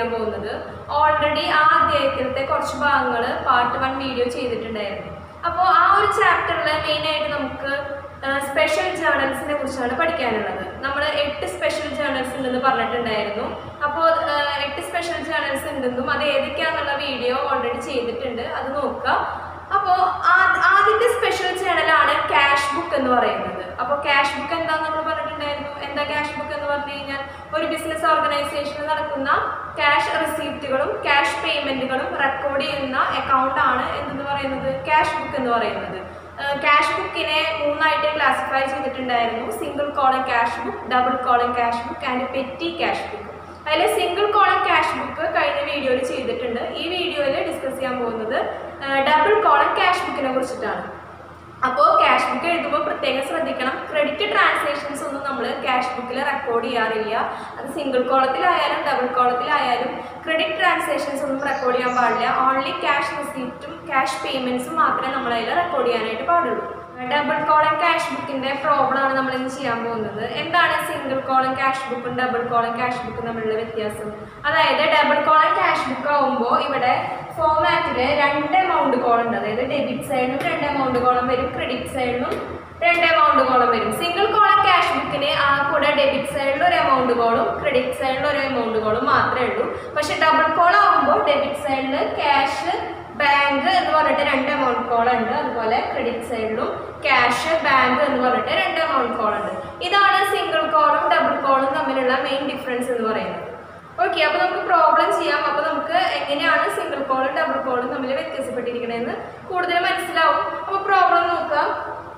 ചെയ്യാൻ പോകുന്നത് ഓൾറെഡി ആ അധ്യായത്തിലത്തെ കുറച്ച് ഭാഗങ്ങൾ പാർട്ട് വൺ വീഡിയോ ചെയ്തിട്ടുണ്ടായിരുന്നു അപ്പോൾ ആ ഒരു ചാപ്റ്ററിൽ മെയിനായിട്ട് നമുക്ക് സ്പെഷ്യൽ ജേർണൽസിനെ കുറിച്ചാണ് പഠിക്കാനുള്ളത് നമ്മൾ എട്ട് സ്പെഷ്യൽ ജേർണൽസ് ഉണ്ടെന്ന് പറഞ്ഞിട്ടുണ്ടായിരുന്നു അപ്പോൾ എട്ട് സ്പെഷ്യൽ ജേർണൽസ് ഉണ്ടെന്നും അത് ഏതൊക്കെയാണെന്നുള്ള വീഡിയോ ഓൾറെഡി ചെയ്തിട്ടുണ്ട് അത് നോക്കുക അപ്പോൾ ആദ്യത്തെ സ്പെഷ്യൽ ചാനലാണ് ക്യാഷ് ബുക്ക് എന്ന് പറയുന്നത് അപ്പോൾ ക്യാഷ് ബുക്ക് എന്താന്ന് നമ്മൾ പറഞ്ഞിട്ടുണ്ടായിരുന്നു എന്താ ക്യാഷ് ബുക്ക് എന്ന് പറഞ്ഞു കഴിഞ്ഞാൽ ഒരു ബിസിനസ് ഓർഗനൈസേഷനിൽ നടക്കുന്ന ക്യാഷ് റെസീപ്റ്റുകളും ക്യാഷ് പേയ്മെന്റുകളും റെക്കോർഡ് ചെയ്യുന്ന അക്കൗണ്ട് ആണ് എന്തെന്ന് പറയുന്നത് ക്യാഷ് ബുക്ക് എന്ന് പറയുന്നത് ക്യാഷ് ബുക്കിനെ മൂന്നായിട്ട് ക്ലാസിഫൈ ചെയ്തിട്ടുണ്ടായിരുന്നു single column cash book double column cash book and petty cash book അതിൽ സിംഗിൾ കോളം ക്യാഷ് ബുക്ക് കഴിഞ്ഞ വീഡിയോയിൽ ചെയ്തിട്ടുണ്ട് ഈ വീഡിയോയിൽ ഡിസ്കസ് ചെയ്യാൻ പോകുന്നത് ഡബിൾ കോളം ക്യാഷ് ബുക്കിനെ കുറിച്ചിട്ടാണ് അപ്പോൾ ക്യാഷ് ബുക്ക് എഴുതുമ്പോൾ പ്രത്യേകം ശ്രദ്ധിക്കണം ക്രെഡിറ്റ് ട്രാൻസാക്ഷൻസ് ഒന്നും നമ്മൾ ക്യാഷ് ബുക്കിൽ റെക്കോർഡ് ചെയ്യാറില്ല അത് സിംഗിൾ കോളത്തിലായാലും ഡബിൾ കോളത്തിലായാലും ക്രെഡിറ്റ് ട്രാൻസാക്ഷൻസ് ഒന്നും റെക്കോർഡ് ചെയ്യാൻ പാടില്ല ഓൺലി ക്യാഷ് റിസീപ്റ്റും ക്യാഷ് പേയ്മെൻറ്റ്സും മാത്രമേ നമ്മൾ അതിൽ റെക്കോർഡ് ചെയ്യാനായിട്ട് പാടുള്ളൂ ഡബിൾ കോളം ക്യാഷ് ബുക്കിന്റെ പ്രോബ്ലം ആണ് നമ്മൾ ഇന്ന് ചെയ്യാൻ പോകുന്നത് എന്താണ് സിംഗിൾ കോളം ക്യാഷ് ബുക്കും ഡബിൾ കോളം ക്യാഷ് ബുക്കും തമ്മിലുള്ള വ്യത്യാസം അതായത് ഡബിൾ കോളം ക്യാഷ് ബുക്ക് ആവുമ്പോൾ ഇവിടെ ഫോമാറ്റിൽ രണ്ട് എമൗണ്ട് കോളം ഉണ്ട് അതായത് ഡെബിറ്റ് സൈഡിലും രണ്ട് എമൗണ്ട് കോളം വരും ക്രെഡിറ്റ് സൈഡിലും രണ്ട് എമൗണ്ട് കോളം വരും സിംഗിൾ കോളം ക്യാഷ് ബുക്കിന് ആ കൂടെ ഡെബിറ്റ് സൈഡിൽ ഒരു എമൗണ്ട് കോളും ക്രെഡിറ്റ് സൈഡിൽ ഒരു എമൗണ്ട് കോളും മാത്രമേ ഉള്ളൂ പക്ഷെ ഡബിൾ കോൾ ആവുമ്പോൾ ഡെബിറ്റ് സൈഡിൽ ക്യാഷ് ബാങ്ക് എന്ന് പറഞ്ഞിട്ട് രണ്ട് എമൗണ്ട് കോൾ ഉണ്ട് അതുപോലെ ക്രെഡിറ്റ് സൈഡിലും ക്യാഷ് ബാങ്ക് എന്ന് പറഞ്ഞിട്ട് രണ്ട് എമൗണ്ട് കോൾ ഉണ്ട് ഇതാണ് സിംഗിൾ കോളും ഡബിൾ കോളും തമ്മിലുള്ള മെയിൻ ഡിഫറൻസ് എന്ന് പറയുന്നത് ഓക്കെ അപ്പോൾ നമുക്ക് പ്രോബ്ലം ചെയ്യാം അപ്പോൾ നമുക്ക് എങ്ങനെയാണ് സിംഗിൾ കോളും ഡബിൾ കോളും തമ്മിൽ വ്യത്യാസപ്പെട്ടിരിക്കണമെന്ന് കൂടുതൽ മനസ്സിലാവും അപ്പോൾ പ്രോബ്ലം നോക്കാം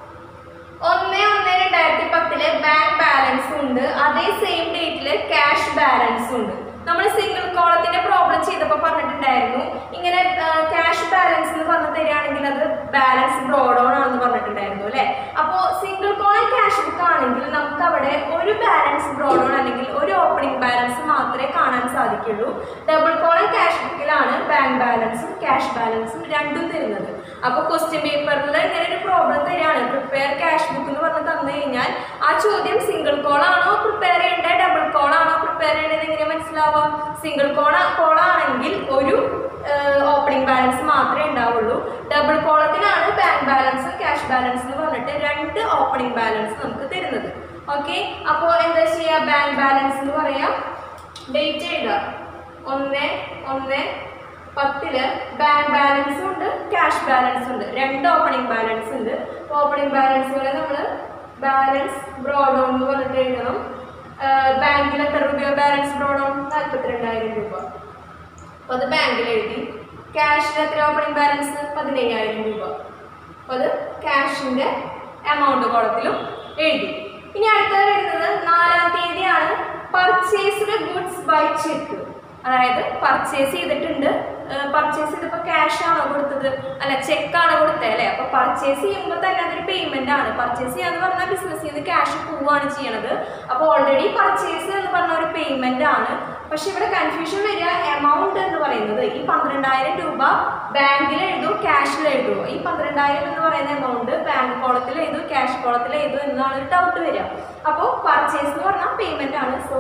ഒന്ന് ഒന്ന് രണ്ടായിരത്തി പത്തില് ബാങ്ക് ബാലൻസ് ഉണ്ട് അതേ സെയിം ഡേറ്റില് ക്യാഷ് ബാലൻസ് ഉണ്ട് നമ്മൾ സിംഗിൾ കോളത്തിന്റെ പ്രോബ്ലം ചെയ്തപ്പോൾ പറഞ്ഞിട്ടുണ്ടായിരുന്നു ഇങ്ങനെ ക്യാഷ് ബാലൻസ് എന്ന് പറഞ്ഞു തരികയാണെങ്കിൽ അത് ബാലൻസ് ബ്രോഡോൺ ആണെന്ന് പറഞ്ഞിട്ടുണ്ടായിരുന്നു അല്ലേ അപ്പോൾ സിംഗിൾ കോളം ക്യാഷ് ബുക്ക് ആണെങ്കിൽ നമുക്ക് അവിടെ ഒരു ബാലൻസ് ബ്രോഡോൺ അല്ലെങ്കിൽ ഒരു ഓപ്പണിംഗ് ബാലൻസ് മാത്രമേ കാണാൻ സാധിക്കുള്ളൂ ഡബിൾ കോളം ക്യാഷ് ബുക്കിലാണ് ബാങ്ക് ബാലൻസും ക്യാഷ് ബാലൻസും രണ്ടും തരുന്നത് അപ്പോൾ ക്വസ്റ്റ്യൻ പേപ്പറിൽ ഇങ്ങനെ ഒരു പ്രോബ്ലം തരികയാണ് പ്രിപ്പയർ ക്യാഷ് ബുക്ക് എന്ന് പറഞ്ഞ് തന്നു കഴിഞ്ഞാൽ ആ ചോദ്യം സിംഗിൾ കോൾ ആണോ പ്രിപ്പയർ ചെയ്യേണ്ടത് ഡബിൾ കോൾ ആണോ പ്രിപ്പയർ ചെയ്യേണ്ടത് എങ്ങനെ മനസ്സിലാവാം സിംഗിൾ കോൾ കോൾ ആണെങ്കിൽ ഒരു ഓപ്പണിംഗ് ബാലൻസ് മാത്രമേ ഉണ്ടാവുള്ളൂ ഡബിൾ കോളത്തിലാണ് ബാങ്ക് ബാലൻസ് ക്യാഷ് ബാലൻസ് എന്ന് പറഞ്ഞിട്ട് രണ്ട് ഓപ്പണിംഗ് ബാലൻസ് നമുക്ക് തരുന്നത് ഓക്കെ അപ്പോൾ എന്താ ചെയ്യുക ബാങ്ക് ബാലൻസ് എന്ന് പറയാം ഡേറ്റ് എഴുതുക ഒന്ന് ഒന്ന് പത്തില് ബാങ്ക് ബാലൻസും ഉണ്ട് ക്യാഷ് ബാലൻസ് ഉണ്ട് രണ്ട് ഓപ്പണിംഗ് ബാലൻസ് ഉണ്ട് ഓപ്പണിംഗ് ബാലൻസുകളെ നമ്മൾ ബാലൻസ് ബ്രോഡോൺ എന്ന് പറഞ്ഞിട്ട് എഴുതണം ബാങ്കിൽ എത്ര രൂപയോ ബാലൻസ് ബ്രോഡോൺ നാൽപ്പത്തിരണ്ടായിരം രൂപ അപ്പോൾ അത് ബാങ്കിൽ എഴുതി ക്യാഷിൽ എത്ര ഓപ്പണിംഗ് ബാലൻസ് പതിനയ്യായിരം രൂപ അപ്പോൾ അത് ക്യാഷിൻ്റെ എമൗണ്ട് കോളത്തിലും എഴുതി ഇനി അടുത്തത് വരുന്നത് നാലാം തീയതിയാണ് പർച്ചേസ്ഡ് ഗുഡ്സ് ബൈ ചെക്ക് അതായത് പർച്ചേസ് ചെയ്തിട്ടുണ്ട് പർച്ചേസ് ചെയ്തപ്പോൾ ക്യാഷ് ആണോ കൊടുത്തത് അല്ല ചെക്കാണ് കൊടുത്തത് അല്ലേ അപ്പോൾ പർച്ചേസ് ചെയ്യുമ്പോൾ തന്നെ അതൊരു പേയ്മെന്റ് ആണ് പർച്ചേസ് ചെയ്യാന്ന് പറഞ്ഞാൽ ബിസിനസ് ചെയ്ത് ക്യാഷ് പോവുകയാണ് ചെയ്യണത് അപ്പോൾ ഓൾറെഡി പർച്ചേസ് എന്ന് പറഞ്ഞ ഒരു പേയ്മെന്റ് ആണ് പക്ഷെ ഇവിടെ കൺഫ്യൂഷൻ വരിക എമൗണ്ട് എന്ന് പറയുന്നത് ഈ പന്ത്രണ്ടായിരം രൂപ ബാങ്കിൽ എഴുതൂ ക്യാഷിൽ എഴുതൂ ഈ പന്ത്രണ്ടായിരം എന്ന് പറയുന്ന എമൗണ്ട് ബാങ്ക് കോളത്തിൽ എഴുതൂ ക്യാഷ് കോളത്തിൽ എഴുതൂ എന്നാണ് ഒരു ഡൗട്ട് വരിക അപ്പോൾ പർച്ചേസ് എന്ന് പറഞ്ഞാൽ പേയ്മെന്റ് ആണ് സോ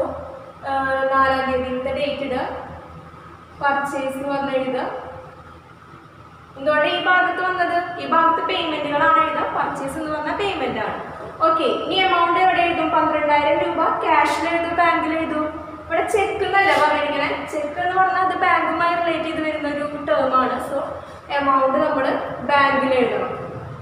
നാലാം തീയതിയിലത്തെ ഡേറ്റ് ഇടുക പർച്ചേസ് എന്ന് പറഞ്ഞ എഴുതുക എന്തുകൊണ്ട് ഈ ഭാഗത്ത് വന്നത് ഈ ഭാഗത്ത് പേയ്മെന്റുകളാണ് എഴുതുക പർച്ചേസ് എന്ന് പറഞ്ഞാൽ പേയ്മെന്റ് ആണ് ഓക്കെ ഇനി എമൗണ്ട് എവിടെ എഴുതും പന്ത്രണ്ടായിരം രൂപ ക്യാഷിൽ എഴുതും ബാങ്കിൽ എഴുതും ഇവിടെ ചെക്ക് എന്നല്ല പറഞ്ഞിരിക്കണേ ചെക്ക് എന്ന് പറഞ്ഞാൽ അത് ബാങ്കുമായി റിലേറ്റ് ചെയ്ത് വരുന്ന ഒരു ടേം ആണ് സോ എമൗണ്ട് നമ്മൾ ബാങ്കിൽ എഴുതണം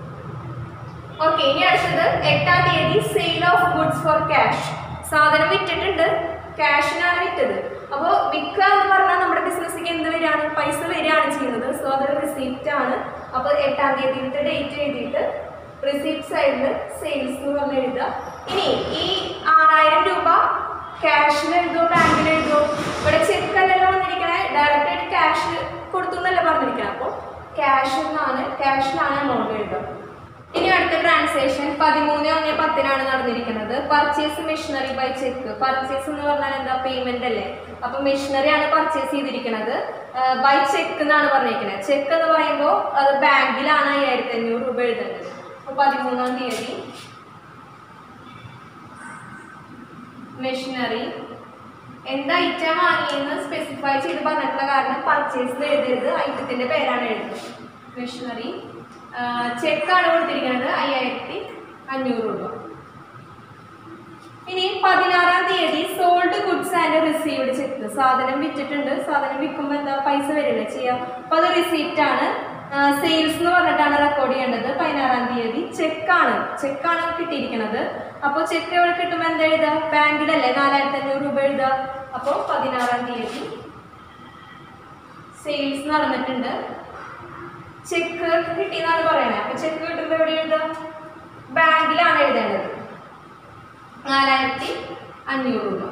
ഓക്കെ ഇനി അടുത്തത് എട്ടാം തീയതി sale of goods for cash സാധനം വിറ്റിട്ടുണ്ട് ക്യാഷിനാണ് വിറ്റത് അപ്പോൾ വിൽക്കുക എന്ന് പറഞ്ഞാൽ നമ്മുടെ ബിസിനസ്സിലേക്ക് എന്ത് വരികയാണ് പൈസ വരികയാണ് ചെയ്യുന്നത് സോ അതൊരു റിസീപ്റ്റ് ആണ് അപ്പോൾ എട്ടാം തീയതിയിലത്തെ ഡേറ്റ് എഴുതിയിട്ട് റിസീപ്റ്റ് സൈഡിൽ സെയിൽസ് എന്ന് പറഞ്ഞ് എഴുതുക ഇനി ഈ ആറായിരം രൂപ ക്യാഷിൽ എഴുതുമോ ബാങ്കിൽ എഴുതുമോ ഇവിടെ ചെക്ക് അല്ലല്ലോ വന്നിരിക്കണേ ഡയറക്റ്റ് ആയിട്ട് ക്യാഷ് കൊടുത്തു എന്നല്ല പറഞ്ഞിരിക്കണം അപ്പോൾ ക്യാഷ് എന്നാണ് ക്യാഷിലാണ് എമൗണ്ട് എഴുതുക ഇനി അടുത്ത ട്രാൻസാക്ഷൻ പതിമൂന്ന് ഒന്ന് പത്തിനാണ് നടന്നിരിക്കുന്നത് purchase machinery by cheque purchase എന്ന് പറഞ്ഞാൽ എന്താ പേയ്മെന്റ് അല്ലേ അപ്പൊ മെഷീനറി ആണ് പർച്ചേസ് ചെയ്തിരിക്കുന്നത് ബൈ ചെക്ക് എന്നാണ് പറഞ്ഞിരിക്കുന്നത് ചെക്ക് എന്ന് പറയുമ്പോൾ അത് ബാങ്കിലാണ് അയ്യായിരത്തി അഞ്ഞൂറ് രൂപ എഴുതേണ്ടത് അപ്പൊ പതിമൂന്നാം തീയതി മെഷീനറി എന്ത് ഐറ്റം വാങ്ങിയെന്ന് സ്പെസിഫൈ ചെയ്ത് പറഞ്ഞിട്ടുള്ള കാരണം പർച്ചേസ് എഴുതരുത് ഐറ്റത്തിന്റെ പേരാണ് എഴുതുന്നത് മെഷീനറി ചെക്കാണ് കൊടുത്തിരിക്കുന്നത് അയ്യായിരത്തി അഞ്ഞൂറ് രൂപ ഇനി പതിനാറാം തീയതി sold goods and received cheque സാധനം വിറ്റിട്ടുണ്ട് സാധനം വിൽക്കുമ്പോൾ എന്താ പൈസ വരില്ല ചെയ്യാം അപ്പൊ അത് റിസീപ്റ്റ് ആണ് സെയിൽസ് എന്ന് പറഞ്ഞിട്ടാണ് റെക്കോർഡ് ചെയ്യേണ്ടത് പതിനാറാം തീയതി ചെക്കാണ് ചെക്കാണ് കിട്ടിയിരിക്കുന്നത് അപ്പോൾ ചെക്ക് എവിടെ കിട്ടുമ്പോൾ എന്താ എഴുതുക ബാങ്കിലല്ലേ നാലായിരത്തി അഞ്ഞൂറ് രൂപ എഴുതുക അപ്പോൾ പതിനാറാം തീയതി സെയിൽസ് നടന്നിട്ടുണ്ട് ചെക്ക് കിട്ടിയെന്നാണ് പറയണത് അപ്പൊ ചെക്ക് കിട്ടുമ്പോൾ എവിടെ എഴുതുക ബാങ്കിലാണ് എഴുതേണ്ടത് നാലായിരത്തി അഞ്ഞൂറ് രൂപ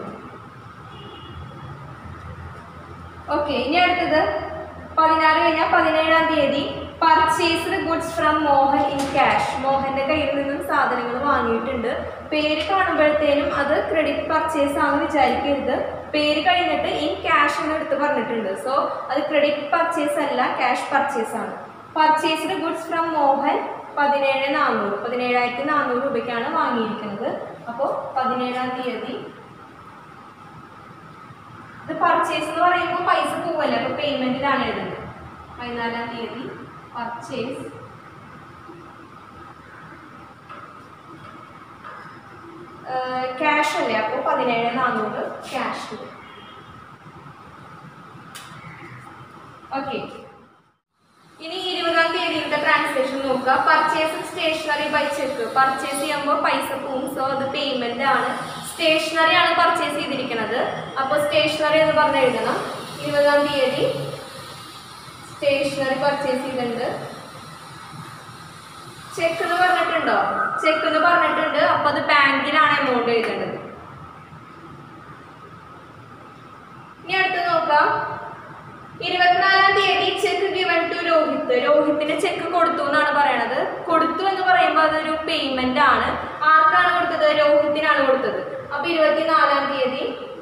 ഓക്കെ ഇനി അടുത്തത് പതിനാറ് കഴിഞ്ഞാൽ പതിനേഴാം തീയതി purchased goods from Mohan in cash മോഹന്റെ കയ്യിൽ നിന്നും സാധനങ്ങൾ വാങ്ങിയിട്ടുണ്ട് പേര് കാണുമ്പോഴത്തേനും അത് ക്രെഡിറ്റ് പർച്ചേസ് ആണെന്ന് വിചാരിക്കരുത് പേര് കഴിഞ്ഞിട്ട് ഇൻ ക്യാഷ് എന്ന് എടുത്ത് പറഞ്ഞിട്ടുണ്ട് സോ അത് ക്രെഡിറ്റ് പർച്ചേസ് അല്ല ക്യാഷ് പർച്ചേസ് ആണ് പർച്ചേസ്ഡ് ഗുഡ്സ് ഫ്രം മോഹൻ പതിനേഴ് നാനൂറ് പതിനേഴായിരത്തി നാനൂറ് രൂപയ്ക്കാണ് വാങ്ങിയിരിക്കുന്നത് അപ്പോൾ പതിനേഴാം തീയതി ഇത് പർച്ചേസ് എന്ന് പറയുമ്പോൾ പൈസ പോവല്ലേ അപ്പോൾ പേയ്മെന്റിലാണ് എഴുതുന്നത് പതിനാലാം തീയതി പർച്ചേസ് ക്യാഷ് അല്ലേ അപ്പോൾ പതിനേഴ് നാനൂറ് ക്യാഷ് ഓക്കെ ഇനി ഇരുപതാം തീയതിയിലത്തെ ട്രാൻസാക്ഷൻ നോക്കുക purchase stationery by cheque purchase ചെയ്യുമ്പോൾ പൈസ പോവും സോ അത് പേയ്മെന്റ് ആണ് സ്റ്റേഷനറി ആണ് പർച്ചേസ് ചെയ്തിരിക്കുന്നത് അപ്പോൾ സ്റ്റേഷനറി എന്ന് പറഞ്ഞ് എഴുതണം ഇരുപതാം തീയതി സ്റ്റേഷനറി പർച്ചേസ് ചെയ്തിട്ടുണ്ട് ചെക്ക് എന്ന് പറഞ്ഞിട്ടുണ്ടോ ചെക്ക് എന്ന് പറഞ്ഞിട്ടുണ്ട് അപ്പോൾ അത് ബാങ്കിലാണ് എമൗണ്ട് എഴുതേണ്ടത് ഇനി അടുത്ത് നോക്കാം ഇരുപത്തിനാലാം തീയതി ചെക്ക് ഗിവൺ ടു രോഹിത് രോഹിത്തിന് ചെക്ക് കൊടുത്തു എന്നാണ് പറയണത് കൊടുത്തു എന്ന് പറയുമ്പോൾ അതൊരു പേയ്മെന്റ് ആണ് ആർക്കാണ് കൊടുത്തത് രോഹിത്തിനാണ് കൊടുത്തത് അപ്പൊ ഇരുപത്തിനാലാം തീയതി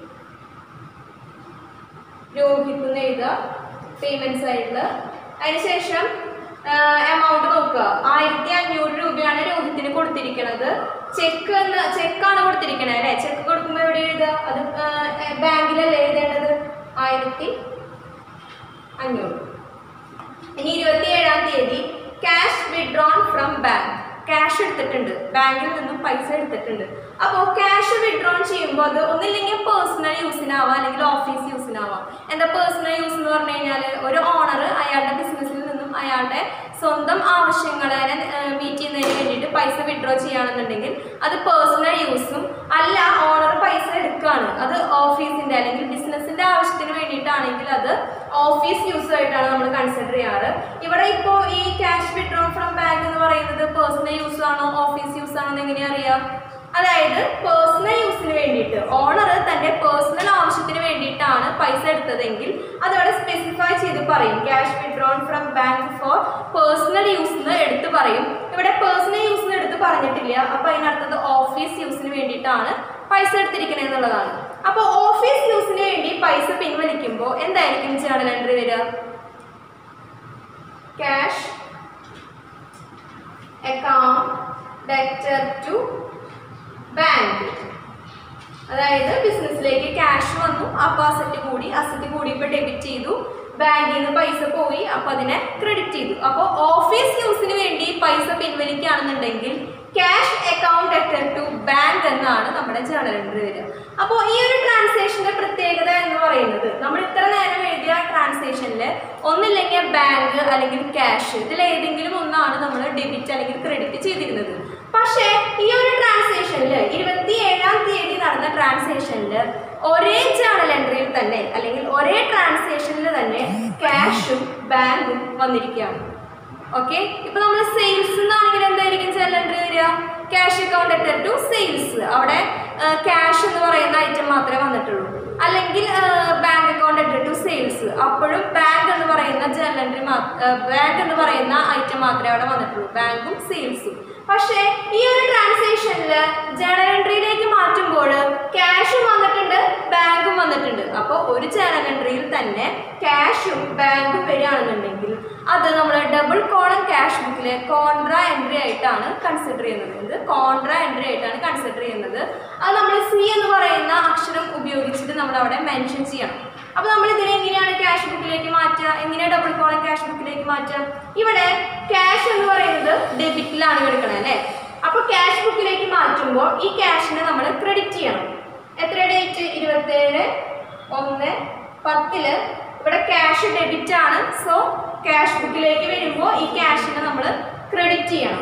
രോഹിത് എന്ന് എഴുതുക പേയ്മെന്റ് സൈഡിൽ അതിനുശേഷം എമൗണ്ട് നോക്കുക ആയിരത്തി അഞ്ഞൂറ് രൂപയാണ് രോഹിത്തിന് കൊടുത്തിരിക്കുന്നത് ചെക്ക് എന്ന് ചെക്കാണ് കൊടുത്തിരിക്കണത് അല്ലേ ചെക്ക് കൊടുക്കുമ്പോൾ എവിടെ എഴുതുക അത് ബാങ്കിലല്ലേ എഴുതേണ്ടത് ആയിരത്തി അഞ്ഞൂറ് ഇനി ഇരുപത്തി ഏഴാം തീയതി cash withdrawn from bank cash എടുത്തിട്ടുണ്ട് ബാങ്കിൽ നിന്നും പൈസ എടുത്തിട്ടുണ്ട് അപ്പോൾ ക്യാഷ് വിഡ്രോൺ ചെയ്യുമ്പോൾ അത് ഒന്നില്ലെങ്കിൽ പേഴ്സണൽ യൂസിനാവാം അല്ലെങ്കിൽ ഓഫീസ് യൂസിനാവാം എന്താ പേഴ്സണൽ യൂസ് എന്ന് പറഞ്ഞു കഴിഞ്ഞാൽ ഒരു ഓണർ അയാളുടെ ബിസിനസ്സിൽ നിന്നും അയാളുടെ സ്വന്തം ആവശ്യങ്ങളെ മീറ്റ് ചെയ്യുന്നതിന് വേണ്ടിയിട്ട് പൈസ വിഡ്രോ ചെയ്യുകയാണെന്നുണ്ടെങ്കിൽ അത് പേഴ്സണൽ യൂസും അല്ല ഓണർ പൈസ എടുക്കുകയാണ് അത് ഓഫീസിന്റെ അല്ലെങ്കിൽ ബിസിനസിന്റെ ആവശ്യത്തിന് വേണ്ടിയിട്ടാണെങ്കിൽ അത് ഓഫീസ് യൂസ് ആയിട്ടാണ് നമ്മൾ കൺസിഡർ ചെയ്യാറ് ഇവിടെ ഇപ്പോൾ ഈ ക്യാഷ് വിഡ്രോ ഫ്രം ബാങ്ക് എന്ന് പറയുന്നത് പേഴ്സണൽ യൂസ് ആണോ ഓഫീസ് യൂസ് ആണോ എന്ന് എങ്ങനെയാ അറിയാം അതായത് പേഴ്സണൽ യൂസിന് വേണ്ടിയിട്ട് ഓണർ തന്റെ പേഴ്സണൽ ആവശ്യത്തിന് വേണ്ടിയിട്ടാണ് പൈസ എടുത്തതെങ്കിൽ അതവിടെ സ്പെസിഫൈ ചെയ്ത് പറയും cash withdrawn from bank for personal use എന്ന് എടുത്ത് പറയും ഇവിടെ പേഴ്സണൽ യൂസ് എന്ന് എടുത്ത് പറഞ്ഞിട്ടില്ല അപ്പൊ അതിനർത്ഥത് ഓഫീസ് യൂസിന് വേണ്ടിയിട്ടാണ് പൈസ എടുത്തിരിക്കുന്നത് എന്നുള്ളതാണ് അപ്പൊ ഓഫീസ് യൂസിന് വേണ്ടി പൈസ പിൻവലിക്കുമ്പോൾ എന്തായിരിക്കും ജേണൽ എൻട്രി വരിക cash account debtor to bank അതായത് ബിസിനസ്സിലേക്ക് ക്യാഷ് വന്നു അപ്പോൾ അസറ്റ് കൂടി അസറ്റ് കൂടിയപ്പോൾ ഡെബിറ്റ് ചെയ്തു ബാങ്കിൽ നിന്ന് പൈസ പോയി അപ്പോൾ അതിനെ ക്രെഡിറ്റ് ചെയ്തു അപ്പോൾ ഓഫീസ് യൂസിന് വേണ്ടി പൈസ പിൻവലിക്കുകയാണെന്നുണ്ടെങ്കിൽ cash account debtor to bank എന്നാണ് നമ്മുടെ ജേണൽ എൻട്രി വരിക അപ്പോൾ ഈ ഒരു ട്രാൻസാക്ഷന്റെ പ്രത്യേകത എന്ന് പറയുന്നത് നമ്മൾ ഇത്ര നേരം എഴുതിയ ട്രാൻസാക്ഷനിൽ ഒന്നില്ലെങ്കിൽ ബാങ്ക് അല്ലെങ്കിൽ ക്യാഷ് ഇതിൽ ഏതെങ്കിലും ഒന്നാണ് നമ്മൾ ഡെബിറ്റ് അല്ലെങ്കിൽ ക്രെഡിറ്റ് ചെയ്തിരുന്നത് പക്ഷേ ഈ ഒരു ട്രാൻസാക്ഷനിൽ ഇരുപത്തി ഏഴാം തീയതി നടന്ന ട്രാൻസാക്ഷനിൽ ഒരേ ജേണൽ എൻട്രിയിൽ തന്നെ അല്ലെങ്കിൽ ഒരേ ട്രാൻസാക്ഷനിൽ തന്നെ ക്യാഷും ബാങ്കും വന്നിരിക്കുകയാണ് ഓക്കെ ഇപ്പൊ നമ്മൾ സെയിൽസ് എന്നാണെങ്കിൽ എന്തായിരിക്കും ജേണൽ എൻട്രി വരിക ക്യാഷ് അക്കൗണ്ട് അറ്റർ ടു സെയിൽസ് അവിടെ ക്യാഷ് എന്ന് പറയുന്ന ഐറ്റം മാത്രമേ വന്നിട്ടുള്ളൂ അല്ലെങ്കിൽ ബാങ്ക് അക്കൗണ്ട് അറ്റർ ടു സെയിൽസ് അപ്പോഴും ബാങ്ക് എന്ന് പറയുന്ന ജേണൽ എൻട്രി ബാങ്ക് എന്ന് പറയുന്ന ഐറ്റം മാത്രമേ അവിടെ വന്നിട്ടുള്ളൂ ബാങ്കും സെയിൽസും പക്ഷേ ഈ ഒരു ട്രാൻസാക്ഷനിൽ ജേണൽ എൻട്രിയിലേക്ക് മാറ്റുമ്പോൾ ക്യാഷും വന്നിട്ടുണ്ട് ബാങ്കും വന്നിട്ടുണ്ട് അപ്പോൾ ഒരു ജേണൽ എൻട്രിയിൽ തന്നെ ക്യാഷും ബാങ്കും വരികയാണെന്നുണ്ടെങ്കിൽ അത് നമ്മൾ ഡബിൾ കോളം ക്യാഷ് ബുക്കിലെ കോൺട്രാ എൻട്രി ആയിട്ടാണ് കൺസിഡർ ചെയ്യുന്നത് ഇത് കോൺട്രാ എൻട്രി ആയിട്ടാണ് കൺസിഡർ ചെയ്യുന്നത് അത് നമ്മൾ സി എന്ന് പറയുന്ന അക്ഷരം ഉപയോഗിച്ചിട്ട് നമ്മൾ അവിടെ മെൻഷൻ ചെയ്യണം അപ്പോൾ നമ്മൾ ഇതിനെ എങ്ങനെയാണ് ക്യാഷ് ബുക്കിലേക്ക് മാറ്റുക എങ്ങനെയാണ് ഡബിൾ കോളം ക്യാഷ് ബുക്കിലേക്ക് മാറ്റുക ഇവിടെ ക്യാഷ് എന്ന് പറയുന്നത് ഡെബിറ്റിലാണ് എടുക്കണത് അല്ലേ അപ്പോൾ ക്യാഷ് ബുക്കിലേക്ക് മാറ്റുമ്പോൾ ഈ ക്യാഷിനെ നമ്മൾ ക്രെഡിറ്റ് ചെയ്യണം എത്ര ഡേറ്റ് ഇരുപത്തേഴ് ഒന്ന് പത്തില് ഇവിടെ ക്യാഷ് ഡെബിറ്റ് ആണ് സോ ക്യാഷ് ബുക്കിലേക്ക് വരുമ്പോൾ ഈ ക്യാഷിനെ നമ്മൾ ക്രെഡിറ്റ് ചെയ്യണം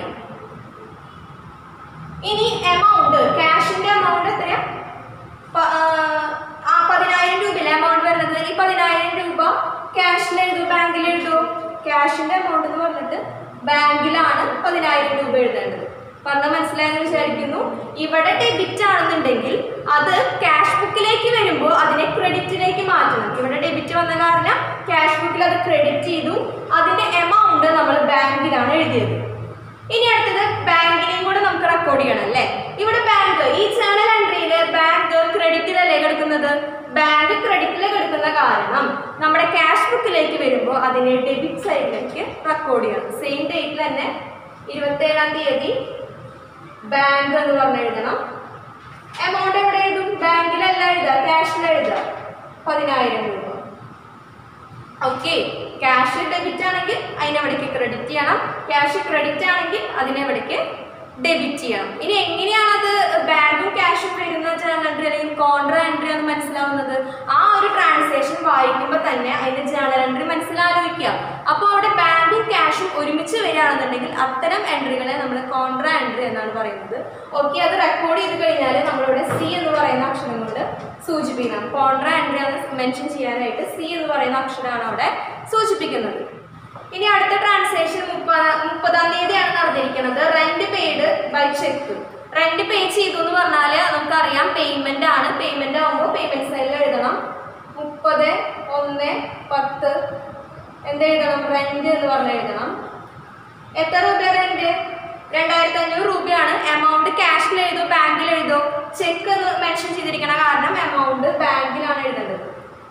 ഇനി എമൗണ്ട് ക്യാഷിന്റെ എമൗണ്ട് എത്രയാ പ- ആ, ആ പതിനായിരം രൂപയിലെ എമൗണ്ട് വരുന്നത് ഈ പതിനായിരം രൂപ ക്യാഷിൽ എഴുതൂ ബാങ്കിൽ എഴുതൂ ക്യാഷിന്റെ എമൗണ്ട് എന്ന് പറഞ്ഞിട്ട് ബാങ്കിലാണ് പതിനായിരം രൂപ എഴുതേണ്ടത് പറഞ്ഞ മനസ്സിലായെന്ന് വിചാരിക്കുന്നു ഇവിടെ ഡെബിറ്റ് ആണെന്നുണ്ടെങ്കിൽ അത് ക്യാഷ് ബുക്കിലേക്ക് വരുമ്പോൾ അതിനെ ക്രെഡിറ്റിലേക്ക് മാറ്റണം ഇവിടെ ഡെബിറ്റ് വന്ന കാരണം ക്യാഷ് ബുക്കിൽ അത് ക്രെഡിറ്റ് ചെയ്തു അതിന്റെ എമൗണ്ട് നമ്മൾ ബാങ്കിലാണ് എഴുതിയത് ഇനി അടുത്തത് ബാങ്കിനെയും കൂടെ നമുക്ക് റെക്കോർഡ് ചെയ്യണം അല്ലേ ഇവിടെ ബാങ്ക് ഈ ചാനൽ എൻട്രിയിൽ ബാങ്ക് ക്രെഡിറ്റിലല്ലേ കിടക്കുന്നത് ബാങ്ക് ക്രെഡിറ്റിൽ കിടക്കുന്ന കാരണം നമ്മുടെ ക്യാഷ് ബുക്കിലേക്ക് വരുമ്പോൾ അതിനെ ഡെബിറ്റ് സൈഡിലേക്ക് റെക്കോർഡ് ചെയ്യണം സെയിം ഡേറ്റിൽ തന്നെ ഇരുപത്തേഴാം തീയതി ബാങ്ക് എന്ന് പറഞ്ഞ് എഴുതണം എമൗണ്ട് എവിടെ എഴുതും ബാങ്കിലല്ല എഴുതുക ക്യാഷിൽ എഴുതുക പതിനായിരം രൂപ ഓക്കെ ക്യാഷ് ഡെബിറ്റ് ആണെങ്കിൽ അതിനെവിടേക്ക് ക്രെഡിറ്റ് ചെയ്യണം ക്യാഷ് ക്രെഡിറ്റ് ആണെങ്കിൽ അതിനെവിടേക്ക് ഡെബിറ്റ് ചെയ്യണം ഇനി എങ്ങനെയാണ് അത് ബാങ്കും ക്യാഷും വരുന്ന ജേണൽ എൻട്രി അല്ലെങ്കിൽ കോൺട്ര എൻട്രി എന്ന് മനസ്സിലാവുന്നത് ആ ഒരു ട്രാൻസാക്ഷൻ വായിക്കുമ്പോൾ തന്നെ അതിന്റെ ജേണൽ എൻട്രി മനസ്സിലാലോചിക്കുക അപ്പോൾ അവിടെ ബാങ്കും ക്യാഷും ഒരുമിച്ച് വരികയാണെന്നുണ്ടെങ്കിൽ അത്തരം എൻട്രികളെ നമ്മൾ കോൺട്ര എൻട്രി എന്നാണ് പറയുന്നത് ഓക്കെ അത് റെക്കോർഡ് ചെയ്ത് കഴിഞ്ഞാൽ നമ്മളിവിടെ സി എന്ന് പറയുന്ന അക്ഷരം കൊണ്ട് സൂചിപ്പിക്കണം കോൺട്ര എൻട്രി അത് മെൻഷൻ ചെയ്യാനായിട്ട് സി എന്ന് പറയുന്ന അക്ഷരമാണ് അവിടെ സൂചിപ്പിക്കുന്നത് ഇനി അടുത്ത ട്രാൻസാക്ഷൻ മുപ്പത് മുപ്പതാം തീയതിയാണ് നടന്നിരിക്കുന്നത് rent paid by cheque rent pay ചെയ്തു എന്ന് പറഞ്ഞാൽ നമുക്കറിയാം പേയ്മെന്റ് ആണ് പേയ്മെന്റ് ആകുമ്പോൾ പേയ്മെന്റ് സൈഡിൽ എഴുതണം മുപ്പത് ഒന്ന് പത്ത് എന്ത് എഴുതണം റെന്റ് എന്ന് പറഞ്ഞ് എഴുതണം എത്ര രൂപ റെന്റ് രണ്ടായിരത്തി അഞ്ഞൂറ് രൂപയാണ് എമൗണ്ട് ക്യാഷിൽ എഴുതോ ബാങ്കിൽ എഴുതോ ചെക്ക് എന്ന് മെൻഷൻ ചെയ്തിരിക്കണ കാരണം എമൗണ്ട് ബാങ്കിലാണ് എഴുതേണ്ടത്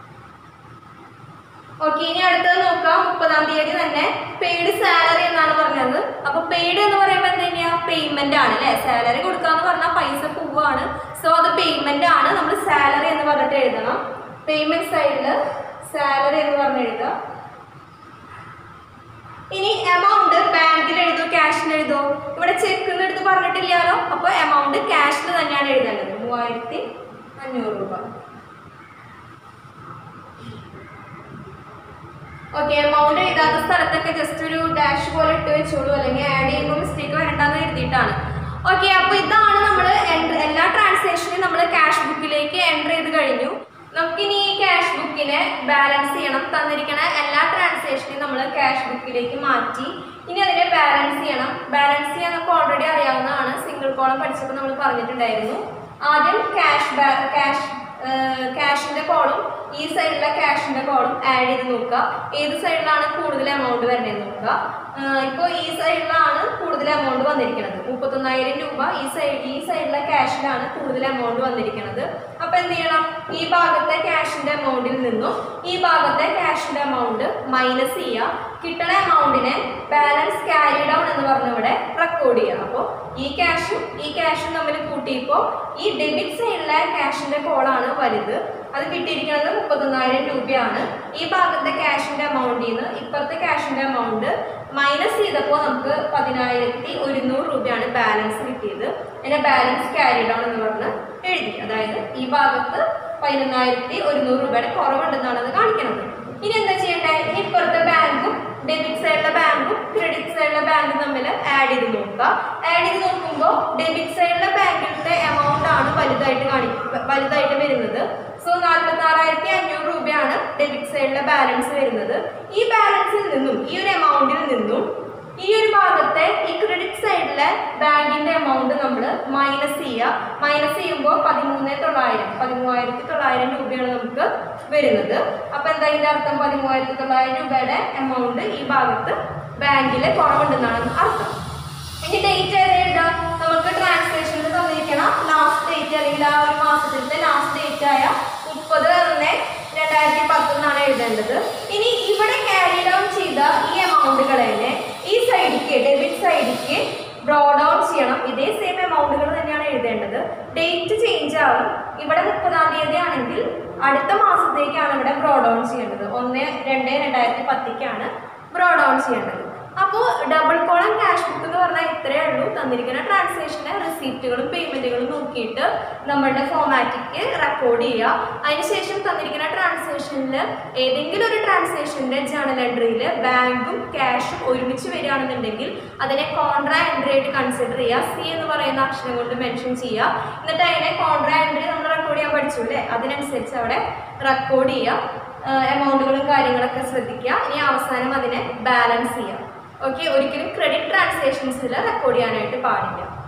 ഓക്കെ ഇനി അടുത്തത് നോക്കാം മുപ്പതാം തീയതി തന്നെ പെയ്ഡ് സാലറി എന്നാണ് പറഞ്ഞത് അപ്പൊ പെയ്ഡ് എന്ന് പറയുമ്പോൾ എന്താ തന്നെയാ പേയ്മെന്റ് ആണ് അല്ലെ സാലറി കൊടുക്കാന്ന് പറഞ്ഞാൽ പൈസ പോവാണ് സോ അത് പേയ്മെന്റ് ആണ് നമ്മൾ സാലറി എന്ന് പറഞ്ഞിട്ട് എഴുതണം പേയ്മെന്റ് സൈഡില് സാലറി എന്ന് പറഞ്ഞ് എഴുതുക ഇനി എമൗണ്ട് ബാങ്കിൽ എഴുതൂ ക്യാഷിൽ എഴുതോ ഇവിടെ ചെക്ക് എന്ന് എടുത്ത് പറഞ്ഞിട്ടില്ലല്ലോ അപ്പൊ എമൗണ്ട് ക്യാഷിൽ തന്നെയാണ് എഴുതേണ്ടത് മൂവായിരത്തി അഞ്ഞൂറ് രൂപ ഓക്കെ എമൗണ്ട് എഴുതാത്ത സ്ഥലത്തൊക്കെ ജസ്റ്റ് ഒരു ഡാഷ് പോലെ ഇട്ട് വെച്ചോളൂ അല്ലെങ്കിൽ ആഡ് ചെയ്യുമ്പോൾ മിസ്റ്റേക്ക് വരണ്ടെന്ന് എഴുതിയിട്ടാണ് ഓക്കെ അപ്പോൾ ഇതാണ് നമ്മൾ എല്ലാ ട്രാൻസാക്ഷനും നമ്മൾ ക്യാഷ് ബുക്കിലേക്ക് എൻ്റർ ചെയ്ത് കഴിഞ്ഞു നമുക്കിനി ഈ ക്യാഷ് ബുക്കിനെ ബാലൻസ് ചെയ്യണം തന്നിരിക്കുന്ന എല്ലാ ട്രാൻസാക്ഷനും നമ്മൾ ക്യാഷ് ബുക്കിലേക്ക് മാറ്റി ഇനി അതിനെ ബാലൻസ് ചെയ്യണം ബാലൻസ് ചെയ്യാൻ നമുക്ക് ഓൾറെഡി അറിയാവുന്നതാണ് സിംഗിൾ കോളം പഠിച്ചപ്പോൾ നമ്മൾ പറഞ്ഞിട്ടുണ്ടായിരുന്നു ആദ്യം ക്യാഷ് ക്യാഷ് ക്യാഷിന്റെ കോളും ഈ സൈഡിലെ ക്യാഷിന്റെ കോളും ആഡ് ചെയ്ത് നോക്കുക ഏത് സൈഡിലാണ് കൂടുതൽ എമൗണ്ട് വരുന്നത് നോക്കുക ഇപ്പോൾ ഈ സൈഡിലാണ് കൂടുതൽ എമൗണ്ട് വന്നിരിക്കുന്നത് മുപ്പത്തൊന്നായിരം രൂപ ഈ സൈഡ് ഈ സൈഡിലെ ക്യാഷിലാണ് കൂടുതൽ എമൗണ്ട് വന്നിരിക്കുന്നത് അപ്പോൾ എന്ത് ചെയ്യണം ഈ ഭാഗത്തെ ക്യാഷിന്റെ എമൗണ്ടിൽ നിന്നും ഈ ഭാഗത്തെ ക്യാഷിന്റെ എമൗണ്ട് മൈനസ് ചെയ്യുക കിട്ടണ എമൗണ്ടിനെ ബാലൻസ് ക്യാരി ഡൗൺ എന്ന് പറഞ്ഞ ഇവിടെ റെക്കോർഡ് ചെയ്യുക അപ്പോൾ ഈ ക്യാഷും ഈ ക്യാഷും തമ്മിൽ കൂട്ടിയപ്പോൾ ഈ ഡെബിറ്റ് സൈഡിലെ ക്യാഷിന്റെ കോളാണ് വലുത് അത് കിട്ടിയിരിക്കുന്നത് മുപ്പത്തൊന്നായിരം രൂപയാണ് ഈ ഭാഗത്തെ ക്യാഷിന്റെ എമൗണ്ടിൽ നിന്ന് ഇപ്പുറത്തെ ക്യാഷിന്റെ എമൗണ്ട് മൈനസ് ചെയ്തപ്പോൾ നമുക്ക് പതിനായിരത്തി ഒരുന്നൂറ് രൂപയാണ് ബാലൻസ് കിട്ടിയത് അതിനെ ബാലൻസ് ക്യാരി ഡൗൺ എന്ന് പറഞ്ഞ് എഴുതി അതായത് ഈ ഭാഗത്ത് പതിനൊന്നായിരത്തി ഒരുന്നൂറ് രൂപയുടെ കുറവുണ്ടെന്നാണ് അത് കാണിക്കുന്നത് ഇനി എന്താ ചെയ്യേണ്ടത് ഇനി ഇപ്പുറത്തെ ബാങ്കും ഡെബിറ്റ് സൈഡിലെ ബാങ്കും ക്രെഡിറ്റ് സൈഡിലെ ബാങ്കും തമ്മിൽ ആഡ് ചെയ്ത് നോക്കുക ആഡ് ചെയ്ത് നോക്കുമ്പോൾ ഡെബിറ്റ് സൈഡിലെ ബാങ്കിലത്തെ എമൗണ്ട് ആണ് വലുതായിട്ട് കാണി വലുതായിട്ട് വരുന്നത് സോ നാൽപ്പത്തി ആറായിരത്തി അഞ്ഞൂറ് രൂപയാണ് ഡെബിറ്റ് സൈഡിലെ ബാലൻസ് വരുന്നത് ഈ ബാലൻസിൽ നിന്നും ഈ ഒരു എമൗണ്ടിൽ നിന്നും ഈ ഒരു ഭാഗത്തെ ഈ ക്രെഡിറ്റ് സൈഡിലെ ബാങ്കിന്റെ എമൗണ്ട് നമ്മൾ മൈനസ് ചെയ്യുക മൈനസ് ചെയ്യുമ്പോൾ പതിമൂന്ന് തൊള്ളായിരം പതിമൂവായിരത്തി തൊള്ളായിരം രൂപയാണ് നമുക്ക് വരുന്നത് അപ്പൊ എന്താ ഇതിന്റെ അർത്ഥം പതിമൂവായിരത്തി തൊള്ളായിരം രൂപയുടെ എമൗണ്ട് ഈ ഭാഗത്ത് ബാങ്കിൽ കുറവുണ്ടെന്നാണ് അർത്ഥം ഇനി ഡേറ്റ് ഏത് എഴുതാം നമുക്ക് ട്രാൻസ്ലേഷനിൽ തന്നിരിക്കണം ലാസ്റ്റ് ഡേറ്റ് അല്ലെങ്കിൽ ആ ഒരു മാസത്തിലത്തെ ലാസ്റ്റ് ഡേറ്റ് ആയ മുപ്പത് ഒന്ന് രണ്ടായിരത്തി പത്ത് എന്നാണ് എഴുതേണ്ടത് ഇനി ഇവിടെ ക്യാരി ഡൗൺ ചെയ്ത ഈ എമൗണ്ടുകൾ തന്നെ ഈ സൈഡിക്ക് ഡെബിറ്റ് സൈഡിക്ക് ബ്രോ ഡൗൺ ചെയ്യണം ഇതേ സെയിം എമൗണ്ടുകൾ തന്നെയാണ് എഴുതേണ്ടത് ഡേറ്റ് ചേഞ്ച് ആവും ഇവിടെ മുപ്പതാം തീയതി ആണെങ്കിൽ അടുത്ത മാസത്തേക്കാണ് ഇവിടെ ബ്രോ ഡൗൺ ചെയ്യേണ്ടത് ഒന്ന് രണ്ട് രണ്ടായിരത്തി പത്തിക്കാണ് ബ്രോ ഡൗൺ ചെയ്യേണ്ടത് അപ്പോൾ ഡബിൾ കോളം ക്യാഷ് ബുക്ക് എന്ന് പറഞ്ഞാൽ ഇത്രയേ ഉള്ളൂ തന്നിരിക്കുന്ന ട്രാൻസാക്ഷനെ റിസീപ്റ്റുകളും പേയ്മെൻറ്റുകളും നോക്കിയിട്ട് നമ്മളുടെ ഫോമാറ്റിക്ക് റെക്കോർഡ് ചെയ്യുക അതിനുശേഷം തന്നിരിക്കുന്ന ട്രാൻസാക്ഷനിൽ ഏതെങ്കിലും ഒരു ട്രാൻസാക്ഷൻ്റെ ജേണൽ എൻട്രിയിൽ ബാങ്കും ക്യാഷും ഒരുമിച്ച് വരികയാണെന്നുണ്ടെങ്കിൽ അതിനെ കോൺട്രാ എൻട്രി ആയിട്ട് കൺസിഡർ ചെയ്യുക സി എന്ന് പറയുന്ന അക്ഷരം കൊണ്ട് മെൻഷൻ ചെയ്യുക എന്നിട്ട് അതിനെ കോൺട്രാ എൻട്രി നമ്മൾ റെക്കോർഡ് ചെയ്യാൻ പഠിച്ചു അല്ലേ അതിനനുസരിച്ച് അവിടെ റെക്കോർഡ് ചെയ്യുക എമൗണ്ടുകളും കാര്യങ്ങളൊക്കെ ശ്രദ്ധിക്കുക ഇനി അവസാനം അതിനെ ബാലൻസ് ചെയ്യുക ഓക്കെ ഒരിക്കലും ക്രെഡിറ്റ് ട്രാൻസാക്ഷൻസിൽ റെക്കോർഡ് ചെയ്യാനായിട്ട് പാടില്ല